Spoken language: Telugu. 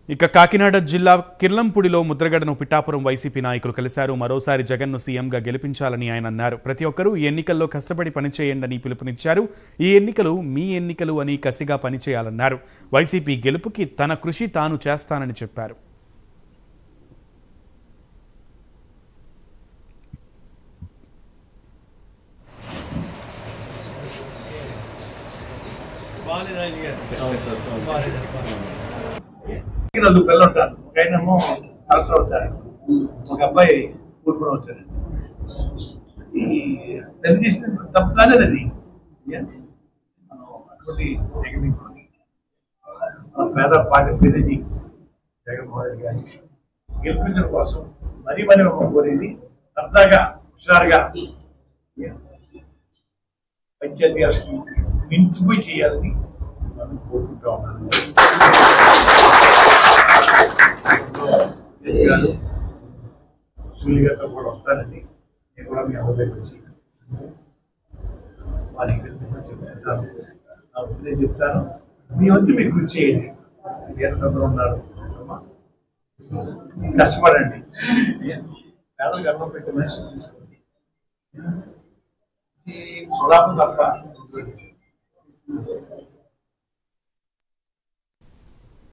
ఇక కాకినాడ జిల్లా కిర్లంపూడిలో ముద్రగడను పిఠాపురం వైసీపీ నాయకులు కలిశారు మరోసారి జగన్ను సీఎంగా గెలిపించాలని ఆయన అన్నారు ప్రతి ఒక్కరూ ఈ ఎన్నికల్లో కష్టపడి పనిచేయండని పిలుపునిచ్చారు ఈ ఎన్నికలు మీ ఎన్నికలు అని కసిగా పనిచేయాలన్నారు వైసీపీ గెలుపుకి తన కృషి తాను చేస్తానని చెప్పారు నలుగురు పిల్లలు ఉంటారు ఒక ఆయనేమో కలెక్టర్ అవుతారు ఒక అబ్బాయి కూర్పురం అవుతారు ఈ నది తీసిన తప్పు కాదని అది మనం అటువంటి టెక్నిక్ మన పేద పార్టీ ప్రతినిధి జగన్మోహన్ రెడ్డి గారిని గెలిపించడం కోసం మరీ మరీ మనం కోరేది సరదాగా హుషారుగా పంచాయతీ రాష్ట్రం మించిపోయి చేయాలని మనం కోరుకుంటా ఉన్నాను గారు సూర్య గారితో కూడా వస్తానండి నేను కూడా మీ అందరి దగ్గర వచ్చి వారికి చెప్తాను నా వంతు నేను చెప్తాను మీ వంతు మీకు కృషి చేయండి ఏ సందర్భం ఉన్నారు అమ్మా. కష్టపడండి పేదలకు అన్నం పెట్టే మనిషి తీసుకోండి ఈ సులాభం తప్ప